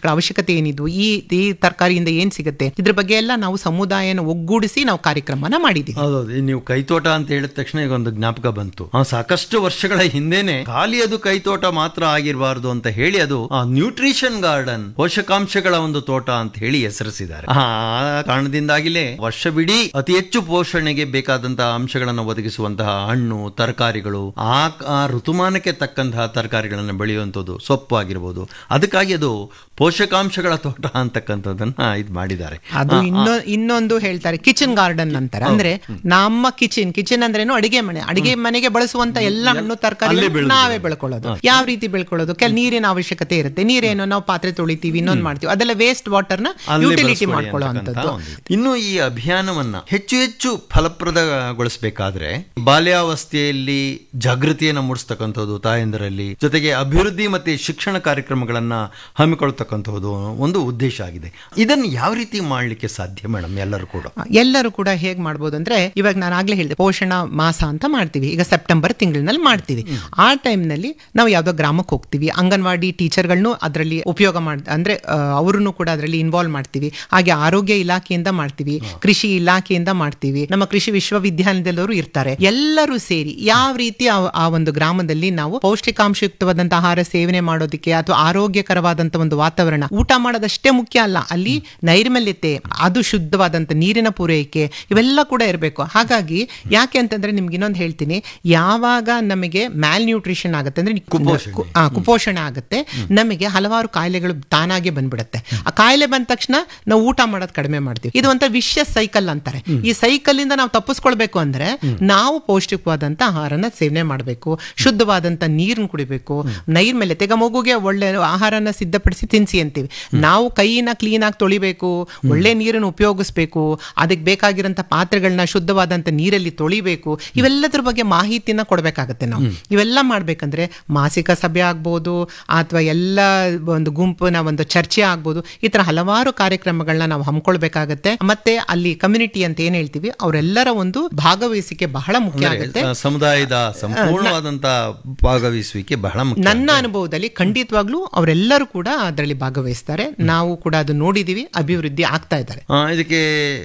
ಪೋಷಕಾಂಶಗಳ ಅವಶ್ಯಕತೆ ಏನಿದು ಈ ಈ ತರಕಾರಿಯಿಂದ ಏನ್ ಸಿಗುತ್ತೆ ಇದ್ರ ಬಗ್ಗೆ ಎಲ್ಲ ನಾವು ಸಮುದಾಯನ ಒಗ್ಗೂಡಿಸಿ ನಾವು ಕಾರ್ಯಕ್ರಮನ ಮಾಡಿದ್ದೀವಿ ಹೌದೌದು ಈ ನೀವು ಕೈತೋಟ ಅಂತ ಹೇಳಿದ ತಕ್ಷಣ ಈಗ ಒಂದು ಜ್ಞಾಪಕ ಬಂತು ಆ, ಸಾಕಷ್ಟು ವರ್ಷಗಳ ಹಿಂದೆನೆ ಖಾಲಿ ಅದು ಕೈತೋಟ ಮಾತ್ರ ಆಗಿರಬಾರ್ದು ಅಂತ ಹೇಳಿ ಅದು ನ್ಯೂಟ್ರಿಷನ್ ಗಾರ್ಡನ್ ಪೋಷಕಾಂಶಗಳ ಒಂದು ತೋಟ ಅಂತ ಹೇಳಿ ಹೆಸರಿಸಿದ್ದಾರೆ ಆ ಕಾರಣದಿಂದಾಗಿಲೇ ವರ್ಷವಿಡೀ ಅತಿ ಹೆಚ್ಚು ಪೋಷಣೆಗೆ ಬೇಕಾದಂತಹ ಅಂಶಗಳನ್ನು ಒದಗಿಸುವಂತಹ ಹಣ್ಣು ತರಕಾರಿಗಳು ಆ ಆ ಋತುಮಾನಕ್ಕೆ ತಕ್ಕಂತಹ ತರಕಾರಿಗಳನ್ನು ಬೆಳೆಯುವಂಥದ್ದು ಸೊಪ್ಪು ಆಗಿರ್ಬೋದು ಅದಕ್ಕಾಗಿ ಅದು ಪೋಷಕಾಂಶಗಳ ತೋಟ ಅಂತಕ್ಕಂಥದ್ದನ್ನ ಇದು ಮಾಡಿದ್ದಾರೆ ಅದು ಇನ್ನೊ ಇನ್ನೊಂದು ಹೇಳ್ತಾರೆ ಕಿಚನ್ ಗಾರ್ಡನ್ ಅಂತಾರೆ ಅಂದ್ರೆ ನಮ್ಮ ಕಿಚನ್ ಕಿಚನ್ ಅಂದ್ರೇನು ಅಡಿಗೆ ಮನೆ ಅಡಿಗೆ ಮನೆಗೆ ಬಳಸುವಂತ ಎಲ್ಲ ಹಣ್ಣು ತರಕಾರಿ ಅಲ್ಲೇ ಬೆಳೆದು ನಾವೇ ಬೆಳ್ಕೊಳ್ಳೋದು ಯಾವ ರೀತಿ ಬೆಳ್ಕೊಳ್ಳೋದು ಕೆಲ ನೀರಿನ ಅವಶ್ಯಕತೆ ಇರುತ್ತೆ ನೀರೇನು ನಾವು ಪಾತ್ರೆ ತೊಳಿತೀವಿ ಇನ್ನೊಂದು ಮಾಡ್ತೀವಿ ಅದೆಲ್ಲ ವೇಸ್ಟ್ ವಾಟರ್ ನ ಅಲ್ಲೇ ಯುಟಿಲಿಟಿ ಬಳಸ್ಕೊಳ್ಳಿ ಮಾಡ್ಕೊಳ್ಳೋ ಅಂತಕ್ಕಂಥ ಅಂತದ್ದು ಒಂದು. ಇನ್ನು ಈ ಅಭಿಯಾನವನ್ನ ಹೆಚ್ಚು ಹೆಚ್ಚು ಫಲಪ್ರದಗೊಳಿಸಬೇಕಾದ್ರೆ ಬಾಲ್ಯಾವಸ್ಥೆಯಲ್ಲಿ ಜಾಗೃತಿಯನ್ನ ಮೂಡಿಸ್ತಕ್ಕಂಥದ್ದು ತಾಯಂದರಲ್ಲಿ ಜೊತೆಗೆ ಅಭಿವೃದ್ಧಿ ಮತ್ತೆ ಶಿಕ್ಷಣ ಕಾರ್ಯಕ್ರಮಗಳನ್ನ ಹಮ್ಮಿಕೊಳ್ತಕ್ಕಂಥದ್ದು ಒಂದು ಉದ್ದೇಶ ಆಗಿದೆ ಇದನ್ನು ಯಾವ ರೀತಿ ಮಾಡ್ಲಿಕ್ಕೆ ಸಾಧ್ಯ ಮೇಡಮ್ ಎಲ್ಲರೂ ಕೂಡ ಎಲ್ಲರೂ ಕೂಡ ಹೇಗ್ ಮಾಡ್ಬೋದು ಅಂದ್ರೆ ಇವಾಗ ನಾನು ಆಗ್ಲೇ ಹೇಳಿದೆ ಪೋಷಣ ಮಾಸ ಅಂತ ಮಾಡ್ತೀವಿ ಈಗ ಸೆಪ್ಟೆಂಬರ್ ತಿಂಗಳಿನಲ್ಲಿ ಮಾಡ್ತೀವಿ ಆ time ನಲ್ಲಿ ನಾವು ಯಾವ್ದೋ ಗ್ರಾಮಕ್ಕೆ ಹೋಗ್ತೀವಿ ಅಂಗನವಾಡಿ ಟೀಚರ್ಗಳನ್ನು ಅದರಲ್ಲಿ ಉಪಯೋಗ ಮಾಡ್ ಅಂದ್ರೆ ಅವ್ರನ್ನು ಕೂಡ ಅದರಲ್ಲಿ ಇನ್ವಾಲ್ವ್ ಮಾಡ್ತೀವಿ ಹಾಗೆ ಆರೋಗ್ಯ ಇಲಾಖೆಯಿಂದ ಮಾಡ್ತೀವಿ ಕೃಷಿ ಇಲಾಖೆಯಿಂದ ಮಾಡ್ತೀವಿ ನಮ್ಮ ಕೃಷಿ ವಿಶ್ವವಿದ್ಯಾಲಯದಲ್ಲವರು ಇರ್ತಾರೆ ಎಲ್ಲರೂ ಸೇರಿ ಯಾವ ರೀತಿ ಆ- ಆ ಒಂದು ಗ್ರಾಮದಲ್ಲಿ ನಾವು ಪೌಷ್ಟಿಕಾಂಶಯುಕ್ತವಾದಂತಹ ಆಹಾರ ಸೇವನೆ ಮಾಡೋದಕ್ಕೆ ಅಥವಾ ಆರೋಗ್ಯಕರವಾದಂತ ಒಂದು ವಾತಾವರಣ ಊಟ ಮಾಡೋದಷ್ಟೇ ಮುಖ್ಯ ಅಲ್ಲ ಅಲ್ಲಿ ನೈರ್ಮಲ್ಯತೆ ಅದು ಶುದ್ಧವಾದಂತ ನೀರಿನ ಪೂರೈಕೆ ಇವೆಲ್ಲ ಕೂಡ ಇರಬೇಕು ಹಾಗಾಗಿ ಯಾಕೆ ಅಂತಂದ್ರೆ ನಿಮ್ಗೆ ಇನ್ನೊಂದು ಹೇಳ್ತೀನಿ ಯಾವಾಗ ನಮಗೆ ಮ್ಯಾಲ್ ನ್ಯೂಟ್ರಿಷನ್ ಆಗುತ್ತೆ ಅಂದ್ರೆ ಕುಪೋಷಣೆ. ಕು- ಆ, ಕುಪೋಷಣೆ ಆಗುತ್ತೆ ನಮಗೆ ಹಲವಾರು ಕಾಯಿಲೆಗಳು ತಾನಾಗೆ ಬಂದ್ಬಿಡುತ್ತೆ ಆ ಕಾಯಿಲೆ ಬಂದ ತಕ್ಷಣ ನಾವು ಊಟ ಮಾಡೋದು ಕಡಿಮೆ ಮಾಡ್ತೀವಿ ಇದು ಒಂಥರ ವಿಶ್ಯ ಸೈಕಲ್ ಅಂತಾರೆ ಈ ಸೈಕಲ್ ಇಂದ ನಾವು ತಪ್ಪಿಸ್ಕೊಳ್ಬೇಕು ಅಂದ್ರೆ ನಾವು ಪೌಷ್ಟಿಕವಾದಂತ ಆಹಾರನ ಸೇವನೆ ಮಾಡಬೇಕು ಶುದ್ಧವಾದಂತ ನೀರನ್ನ ಕುಡಿಬೇಕು ನೈರ್ಮಲ್ಯತೆ ಈಗ ಮಗುಗೆ ಒಳ್ಳೆ ಆಹಾರನ ಸಿದ್ಧಪಡಿಸಿ ತಿನ್ಸಿ ಅಂತೀವಿ ನಾವು ಕೈನ ಕ್ಲೀನ್ ಆಗಿ ತೊಳಿಬೇಕು ಒಳ್ಳೆ ನೀರನ್ನು ಉಪಯೋಗಿಸ್ಬೇಕು ಅದಕ್ಕೆ ಬೇಕಾಗಿರೋಂಥ ಪಾತ್ರೆಗಳನ್ನ ಶುದ್ಧವಾದಂತ ನೀರಲ್ಲಿ ತೊಳಿಬೇಕು ಇವೆಲ್ಲದ್ರ ಬಗ್ಗೆ ಮಾಹಿತಿನ ಕೊಡಬೇಕಾಗತ್ತೆ ನಾವು ಇವೆಲ್ಲ ಮಾಡ್ಬೇಕಂದ್ರೆ ಮಾಸಿಕ ಸಭೆ ಆಗ್ಬೋದು ಅಥವಾ ಎಲ್ಲ ಒಂದು ಗುಂಪಿನ ಒಂದು ಚರ್ಚೆ ಆಗ್ಬೋದು ಈ ತರ ಹಲವಾರು ಕಾರ್ಯಕ್ರಮಗಳನ್ನ ನಾವು ಹಮ್ಮಿಕೊಳ್ಬೇಕಾಗತ್ತೆ ಮತ್ತೆ ಅಲ್ಲಿ ಕಮ್ಯುನಿಟಿ ಅಂತ ಏನ್ ಹೇಳ್ತೀವಿ ಅವರೆಲ್ಲರ ಒಂದು ಭಾಗವಹಿಸಿಕೆ ಬಹಳ ಮುಖ್ಯ ಆಗುತ್ತೆ ಆ, ಸಮುದಾಯದ ಸಂಪೂರ್ಣವಾದಂತ ಭಾಗವಹಿಸುವಿಕೆ ಬಹಳ ಮುಖ್ಯ ನನ್ನ ಅನುಭವದಲ್ಲಿ ಖಂಡಿತವಾಗ್ಲೂ ಅವರೆಲ್ಲರೂ ಕೂಡ ಅದರಲ್ಲಿ ಭಾಗವಹಿಸ್ತಾರೆ ನಾವು ಕೂಡ ಅದು ನೋಡಿದೀವಿ ಅಭಿವೃದ್ಧಿ ಆಗ್ತಾ ಇದ್ದಾರೆ ಆ, ಇದಕ್ಕೆ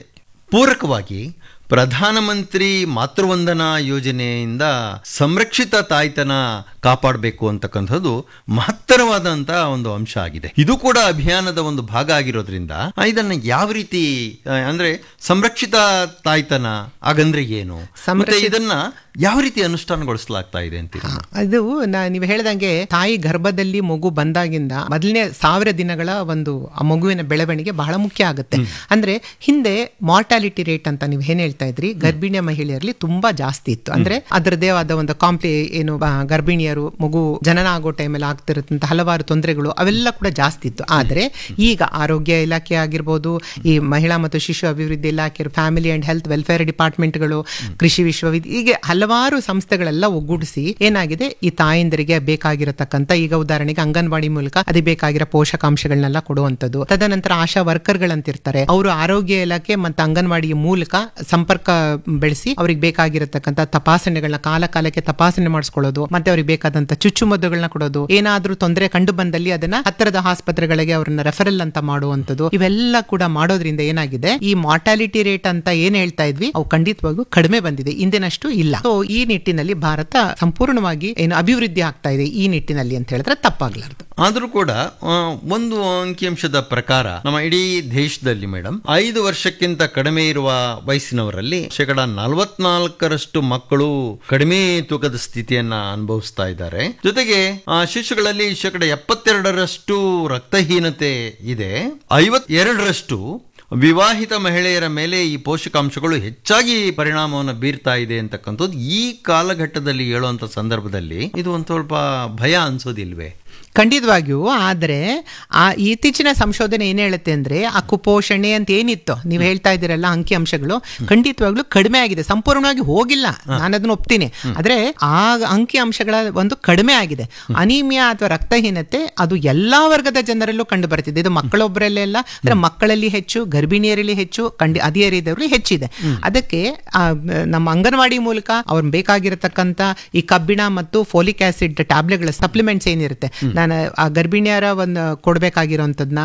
ಪೂರಕವಾಗಿ ಪ್ರಧಾನಮಂತ್ರಿ ಮಾತೃವಂದನಾ ಯೋಜನೆಯಿಂದ ಸಂರಕ್ಷಿತ ತಾಯ್ತನ ಕಾಪಾಡಬೇಕು ಅಂತಕ್ಕಂಥದ್ದು ಮಹತ್ತರವಾದಂತ ಒಂದು ಅಂಶ ಆಗಿದೆ ಇದು ಕೂಡ ಅಭಿಯಾನದ ಒಂದು ಭಾಗ ಆಗಿರೋದ್ರಿಂದ ಆ, ಇದನ್ನ ಯಾವ ರೀತಿ ಆ, ಅಂದ್ರೆ ಸಂರಕ್ಷಿತ ತಾಯ್ತನ ಹಾಗಂದ್ರೆ ಏನು ಮತ್ತೆ ಇದನ್ನ ಯಾವ ರೀತಿ ಅನುಷ್ಠಾನಗೊಳಿಸಲಾಗ್ತಾ ಇದೆ ಅಂತೀರಿ ಅದು ನಾ- ನೀವು ಹೇಳ್ದಂಗೆ ತಾಯಿ ಗರ್ಭದಲ್ಲಿ ಮಗು ಬಂದಾಗಿಂದ ಮೊದಲನೇ ಸಾವಿರ ದಿನಗಳ ಒಂದು ಆ ಮಗುವಿನ ಬೆಳವಣಿಗೆ ಬಹಳ ಮುಖ್ಯ ಆಗುತ್ತೆ ಅಂದ್ರೆ ಹಿಂದೆ ಮಾರ್ಟಾಲಿಟಿ ರೇಟ್ ಅಂತ ನೀವು ಏನ್ ಹೇಳ್ತಾ ಇದ್ರಿ ಗರ್ಭಿಣಿಯ ಮಹಿಳೆಯರಲ್ಲಿ ತುಂಬಾ ಜಾಸ್ತಿ ಇತ್ತು ಅಂದ್ರೆ ಅದರದೇ ಆದ ಒಂದು ಕಾಂಪ್ಲಿ ಏನು ಆ, ಗರ್ಭಿಣಿಯರು ಮಗು ಜನನ ಆಗೋ ಟೈಮಲ್ಲಿ ಆಗ್ತಿರತ್ತಂತ ಹಲವಾರು ತೊಂದರೆಗಳು ಅವೆಲ್ಲ ಕೂಡ ಜಾಸ್ತಿ ಇತ್ತು ಆದ್ರೆ ಈಗ ಆರೋಗ್ಯ ಇಲಾಖೆ ಆಗಿರ್ಬೋದು ಈ ಮಹಿಳಾ ಮತ್ತು ಶಿಶು ಅಭಿವೃದ್ಧಿ ಇಲಾಖೆ ಫ್ಯಾಮಿಲಿ ಅಂಡ್ ಹೆಲ್ತ್ ವೆಲ್ಫೇರ್ ಡಿಪಾರ್ಟ್ಮೆಂಟ್ಗಳು ಕೃಷಿ ವಿಶ್ವವಿದ್ಯ ಹೀಗೆ ಹಲವಾರು ಸಂಸ್ಥೆಗಳೆಲ್ಲ ಒಗ್ಗೂಡಿಸಿ ಏನಾಗಿದೆ ಈ ತಾಯಂದರಿಗೆ ಬೇಕಾಗಿರತಕ್ಕಂತ ಈಗ ಉದಾಹರಣೆಗೆ ಅಂಗನವಾಡಿ ಮೂಲಕ ಅದಕ್ಕೆ ಬೇಕಾಗಿರೋ ಪೋಷಕಾಂಶಗಳನ್ನೆಲ್ಲ ಕೊಡುವಂಥದ್ದು ತದನಂತರ ಆಶಾ ವರ್ಕರ್ಗಳಂತಿರ್ತಾರೆ ಅವರು ಆರೋಗ್ಯ ಇಲಾಖೆ ಮತ್ತು ಅಂಗನವಾಡಿ ಮೂಲಕ ಸಂಪರ್ಕ ಬೆಳೆಸಿ ಅವ್ರಿಗೆ ಬೇಕಾಗಿರತಕ್ಕಂತ ತಪಾಸಣೆಗಳನ್ನ ಕಾಲ ಕಾಲಕ್ಕೆ ತಪಾಸಣೆ ಮಾಡಿಸ್ಕೊಳ್ಳೋದು ಮತ್ತೆ ಅವ್ರಿಗೆ ಬೇಕಾದಂತ ಚುಚ್ಚುಮದ್ದುಗಳನ್ನ ಕೊಡೋದು ಏನಾದ್ರೂ ತೊಂದರೆ ಕಂಡು ಬಂದಲ್ಲಿ ಅದನ್ನ ಹತ್ತಿರದ ಆಸ್ಪತ್ರೆಗಳಿಗೆ ಅವ್ರನ್ನ ರೆಫರಲ್ ಅಂತ ಮಾಡುವಂಥದ್ದು ಇವೆಲ್ಲ ಕೂಡ ಮಾಡೋದ್ರಿಂದ ಏನಾಗಿದೆ ಈ ಮಾರ್ಟಾಲಿಟಿ ರೇಟ್ ಅಂತ ಏನ್ ಹೇಳ್ತಾ ಇದ್ವಿ ಅವು ಖಂಡಿತವಾಗೂ ಕಡಿಮೆ ಬಂದಿದೆ ಹಿಂದಿನಷ್ಟು ಇಲ್ಲ ಸೊ ಈ ನಿಟ್ಟಿನಲ್ಲಿ ಭಾರತ ಸಂಪೂರ್ಣವಾಗಿ ಏನು ಅಭಿವೃದ್ಧಿ ಆಗ್ತಾ ಇದೆ ಈ ನಿಟ್ಟಿನಲ್ಲಿ ಅಂತ ಹೇಳಿದ್ರೆ ತಪ್ಪಾಗ್ಲಾರ್ದು ಆದರೂ ಕೂಡ ಆ, ಒಂದು ಅಂಕಿಅಂಶದ ಪ್ರಕಾರ ನಮ್ಮ ಇಡೀ ದೇಶದಲ್ಲಿ ಮೇಡಮ್ ಐದು ವರ್ಷಕ್ಕಿಂತ ಕಡಿಮೆ ಇರುವ ವಯಸ್ಸಿನವರಲ್ಲಿ ಶೇಕಡ ನಲವತ್ನಾಲ್ಕರಷ್ಟು ಮಕ್ಕಳು ಕಡಿಮೆ ತೂಕದ ಸ್ಥಿತಿಯನ್ನ ಅನುಭವಿಸ್ತಾ ಇದ್ದಾರೆ ಜೊತೆಗೆ ಆ, ಶಿಶುಗಳಲ್ಲಿ ಶೇಕಡ ಎಪ್ಪತ್ತೆರಡರಷ್ಟು ರಕ್ತಹೀನತೆ ಇದೆ ಐವತ್ತೆರಡರಷ್ಟು ವಿವಾಹಿತ ಮಹಿಳೆಯರ ಮೇಲೆ ಈ ಪೋಷಕಾಂಶಗಳು ಹೆಚ್ಚಾಗಿ ಪರಿಣಾಮವನ್ನು ಬೀರ್ತಾ ಇದೆ ಅಂತಕ್ಕಂಥದ್ದು ಈ ಕಾಲಘಟ್ಟದಲ್ಲಿ ಹೇಳುವಂತ ಸಂದರ್ಭದಲ್ಲಿ ಇದು ಒಂದು ಸ್ವಲ್ಪ ಭಯ ಅನ್ಸೋದಿಲ್ವೇ ಖಂಡಿತವಾಗಿಯೂ ಆದರೆ ಆ ಇತ್ತೀಚಿನ ಸಂಶೋಧನೆ ಏನ್ ಹೇಳುತ್ತೆ ಅಂದ್ರೆ ಆ ಕುಪೋಷಣೆ ಅಂತ ಏನಿತ್ತು ನೀವು ಹೇಳ್ತಾ ಇದ್ದೀರಲ್ಲ ಅಂಕಿ ಅಂಶಗಳು ಖಂಡಿತವಾಗ್ಲೂ ಕಡಿಮೆ ಆಗಿದೆ ಸಂಪೂರ್ಣವಾಗಿ ಹೋಗಿಲ್ಲ ನಾನು ಅದನ್ನ ಒಪ್ತೀನಿ ಆದ್ರೆ ಆ ಅಂಕಿ ಅಂಶಗಳ ಒಂದು ಕಡಿಮೆ ಆಗಿದೆ ಅನಿಮಿಯಾ ಅಥವಾ ರಕ್ತಹೀನತೆ ಅದು ಎಲ್ಲಾ ವರ್ಗದ ಜನರಲ್ಲೂ ಕಂಡು ಬರ್ತಿದೆ ಇದು ಮಕ್ಕಳೊಬ್ಬರಲ್ಲೇ ಅಲ್ಲ ಅಂದ್ರೆ ಮಕ್ಕಳಲ್ಲಿ ಹೆಚ್ಚು ಗರ್ಭಿಣಿಯರಲ್ಲಿ ಹೆಚ್ಚು ಕಂಡಿ ಹದಿಹರಿಯದವರಲ್ಲಿ ಹೆಚ್ಚಿದೆ ಅದಕ್ಕೆ ಆ, ನಮ್ಮ ಅಂಗನವಾಡಿ ಮೂಲಕ ಅವ್ರಿಗೆ ಬೇಕಾಗಿರತಕ್ಕಂತ ಈ ಕಬ್ಬಿಣ ಮತ್ತು ಫೋಲಿಕ್ ಆಸಿಡ್ ಟ್ಯಾಬ್ಲೆಟ್ಗಳ ಸಪ್ಲಿಮೆಂಟ್ಸ್ ಏನಿರುತ್ತೆ ನಾನು ಆ ಗರ್ಭಿಣಿಯರ ಒಂದು ಕೊಡ್ಬೇಕಾಗಿರೋಂಥದ್ನ